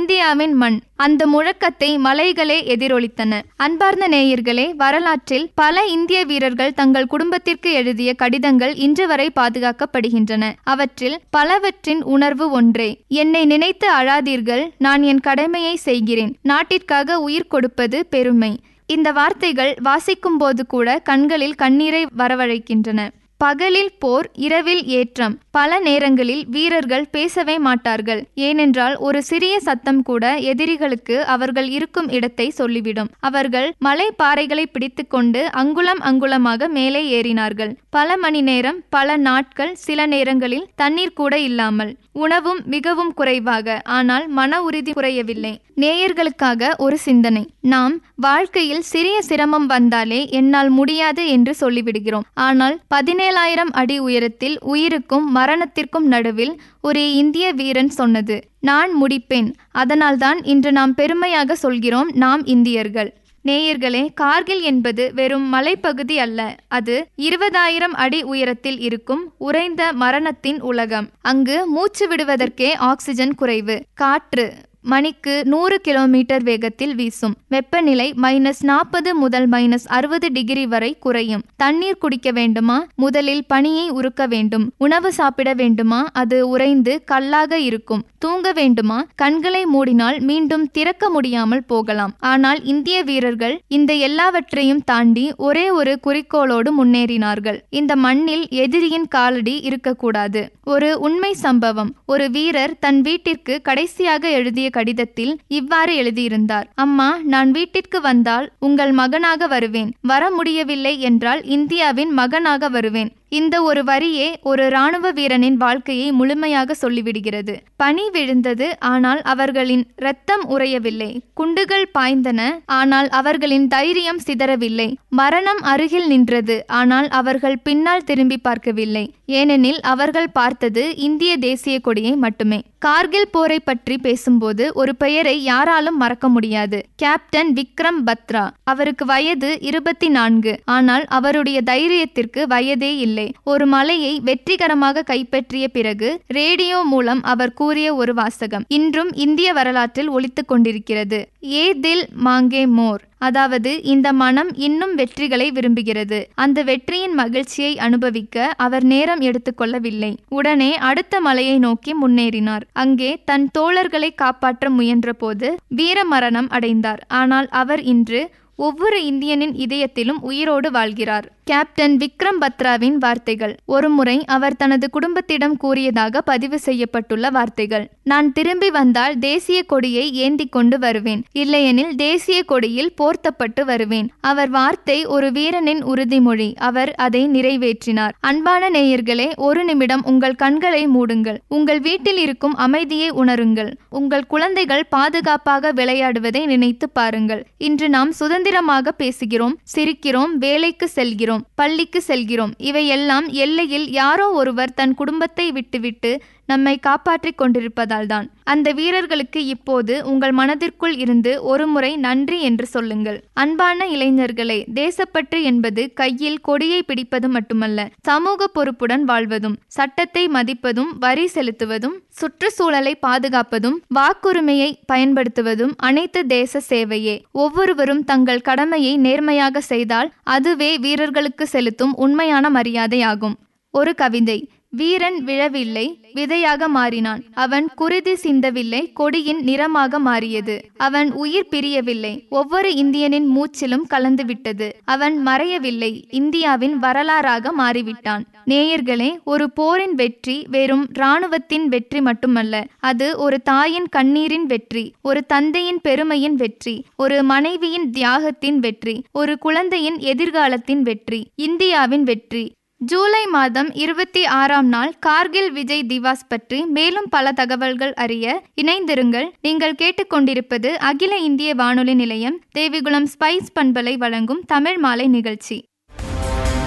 இந்தியாவின் மண் அந்த முழக்கத்தை மலைகளே எதிரொலித்தன அன்பார்ந்த நேயர்களே வரலாற்றில் பல இந்திய வீரர்கள் தங்கள் குடும்பத்திற்கு எழுதிய கடிதங்கள் இன்று வரை பாதுகாக்கப்படுகின்றன அவற்றில் பலவற்றின் உணர்வு ஒன்றே என்னை நினைத்து அழாதீர்கள் நான் என் கடமையை செய்கிறேன் நாட்டிற்காக உயிர் கொடுப்பது பெருமை இந்த வார்த்தைகள் வாசிக்கும் போது கூட கண்களில் கண்ணீரை வரவழைக்கின்றன பகலில் போர் இரவில் ஏற்றம் பல நேரங்களில் வீரர்கள் பேசவே மாட்டார்கள் ஏனென்றால் ஒரு சிறிய சத்தம் கூட எதிரிகளுக்கு அவர்கள் இருக்கும் இடத்தை சொல்லிவிடும் அவர்கள் மலை பாறைகளை பிடித்துக்கொண்டு அங்குலம் அங்குலமாக மேலே ஏறினார்கள் பல மணி நேரம் பல நாட்கள் சில நேரங்களில் தண்ணீர் கூட இல்லாமல் உணவும் மிகவும் குறைவாக ஆனால் மன உறுதி குறையவில்லை நேயர்களுக்காக ஒரு சிந்தனை நாம் வாழ்க்கையில் சிறிய சிரமம் வந்தாலே என்னால் முடியாது என்று சொல்லிவிடுகிறோம் ஆனால் பதினேழாயிரம் அடி உயரத்தில் உயிருக்கும் மரணத்திற்கும் நடுவில் ஒரு இந்திய வீரன் சொன்னது நான் முடிப்பேன் அதனால்தான் இன்று நாம் பெருமையாக சொல்கிறோம் நாம் இந்தியர்கள் நேயர்களே கார்கில் என்பது வெறும் மலைப்பகுதி அல்ல அது இருபதாயிரம் அடி உயரத்தில் இருக்கும் உறைந்த மரணத்தின் உலகம் அங்கு மூச்சு விடுவதற்கே ஆக்சிஜன் குறைவு காற்று மணிக்கு நூறு கிலோமீட்டர் வேகத்தில் வீசும் வெப்பநிலை மைனஸ் நாற்பது முதல் மைனஸ் அறுபது டிகிரி வரை குறையும் தண்ணீர் குடிக்க வேண்டுமா முதலில் பனியை உருக்க வேண்டும் உணவு சாப்பிட வேண்டுமா அது உறைந்து கல்லாக இருக்கும் தூங்க வேண்டுமா கண்களை மூடினால் மீண்டும் திறக்க முடியாமல் போகலாம் ஆனால் இந்திய வீரர்கள் இந்த எல்லாவற்றையும் தாண்டி ஒரே ஒரு குறிக்கோளோடு முன்னேறினார்கள் இந்த மண்ணில் எதிரியின் காலடி இருக்கக்கூடாது ஒரு உண்மை சம்பவம் ஒரு வீரர் தன் வீட்டிற்கு கடைசியாக எழுதிய கடிதத்தில் இவ்வாறு எழுதியிருந்தார் அம்மா நான் வீட்டிற்கு வந்தால் உங்கள் மகனாக வருவேன் வர முடியவில்லை என்றால் இந்தியாவின் மகனாக வருவேன் இந்த ஒரு வரியே ஒரு இராணுவ வீரனின் வாழ்க்கையை முழுமையாக சொல்லிவிடுகிறது பனி விழுந்தது ஆனால் அவர்களின் இரத்தம் உறையவில்லை குண்டுகள் பாய்ந்தன ஆனால் அவர்களின் தைரியம் சிதறவில்லை மரணம் அருகில் நின்றது ஆனால் அவர்கள் பின்னால் திரும்பி பார்க்கவில்லை ஏனெனில் அவர்கள் பார்த்தது இந்திய தேசிய கொடியை மட்டுமே கார்கில் போரை பற்றி பேசும்போது ஒரு பெயரை யாராலும் மறக்க முடியாது கேப்டன் விக்ரம் பத்ரா அவருக்கு வயது இருபத்தி நான்கு ஆனால் அவருடைய தைரியத்திற்கு வயதே இல்லை ஒரு மலையை வெற்றிகரமாக கைப்பற்றிய பிறகு ரேடியோ மூலம் அவர் கூறிய ஒரு வாசகம் இன்றும் இந்திய வரலாற்றில் ஒலித்துக் கொண்டிருக்கிறது ஏ தில் மாங்கே மோர் அதாவது இந்த மனம் இன்னும் வெற்றிகளை விரும்புகிறது அந்த வெற்றியின் மகிழ்ச்சியை அனுபவிக்க அவர் நேரம் எடுத்துக்கொள்ளவில்லை உடனே அடுத்த மலையை நோக்கி முன்னேறினார் அங்கே தன் தோழர்களை காப்பாற்ற முயன்றபோது வீர மரணம் அடைந்தார் ஆனால் அவர் இன்று ஒவ்வொரு இந்தியனின் இதயத்திலும் உயிரோடு வாழ்கிறார் கேப்டன் விக்ரம் பத்ராவின் வார்த்தைகள் ஒருமுறை அவர் தனது குடும்பத்திடம் கூறியதாக பதிவு செய்யப்பட்டுள்ள வார்த்தைகள் நான் திரும்பி வந்தால் தேசிய கொடியை ஏந்தி கொண்டு வருவேன் இல்லையெனில் தேசிய கொடியில் போர்த்தப்பட்டு வருவேன் அவர் வார்த்தை ஒரு வீரனின் உறுதிமொழி அவர் அதை நிறைவேற்றினார் அன்பான நேயர்களே ஒரு நிமிடம் உங்கள் கண்களை மூடுங்கள் உங்கள் வீட்டில் இருக்கும் அமைதியை உணருங்கள் உங்கள் குழந்தைகள் பாதுகாப்பாக விளையாடுவதை நினைத்து பாருங்கள் இன்று நாம் சுதந்திரமாக பேசுகிறோம் சிரிக்கிறோம் வேலைக்கு செல்கிறோம் பள்ளிக்கு செல்கிறோம் இவையெல்லாம் எல்லையில் யாரோ ஒருவர் தன் குடும்பத்தை விட்டுவிட்டு நம்மை காப்பாற்றிக் கொண்டிருப்பதால் தான் அந்த வீரர்களுக்கு இப்போது உங்கள் மனதிற்குள் இருந்து ஒரு முறை நன்றி என்று சொல்லுங்கள் அன்பான இளைஞர்களே தேசப்பற்று என்பது கையில் கொடியை பிடிப்பது மட்டுமல்ல சமூக பொறுப்புடன் வாழ்வதும் சட்டத்தை மதிப்பதும் வரி செலுத்துவதும் சுற்றுச்சூழலை பாதுகாப்பதும் வாக்குரிமையை பயன்படுத்துவதும் அனைத்து தேச சேவையே ஒவ்வொருவரும் தங்கள் கடமையை நேர்மையாக செய்தால் அதுவே வீரர்களுக்கு செலுத்தும் உண்மையான மரியாதையாகும் ஒரு கவிதை வீரன் விழவில்லை விதையாக மாறினான் அவன் குருதி சிந்தவில்லை கொடியின் நிறமாக மாறியது அவன் உயிர் பிரியவில்லை ஒவ்வொரு இந்தியனின் மூச்சிலும் கலந்துவிட்டது அவன் மறையவில்லை இந்தியாவின் வரலாறாக மாறிவிட்டான் நேயர்களே ஒரு போரின் வெற்றி வெறும் இராணுவத்தின் வெற்றி மட்டுமல்ல அது ஒரு தாயின் கண்ணீரின் வெற்றி ஒரு தந்தையின் பெருமையின் வெற்றி ஒரு மனைவியின் தியாகத்தின் வெற்றி ஒரு குழந்தையின் எதிர்காலத்தின் வெற்றி இந்தியாவின் வெற்றி ஜூலை மாதம் இருபத்தி ஆறாம் நாள் கார்கில் விஜய் திவாஸ் பற்றி மேலும் பல தகவல்கள் அறிய இணைந்திருங்கள் நீங்கள் கேட்டுக்கொண்டிருப்பது அகில இந்திய வானொலி நிலையம் தேவிகுளம் ஸ்பைஸ் பண்பலை வழங்கும் தமிழ் மாலை நிகழ்ச்சி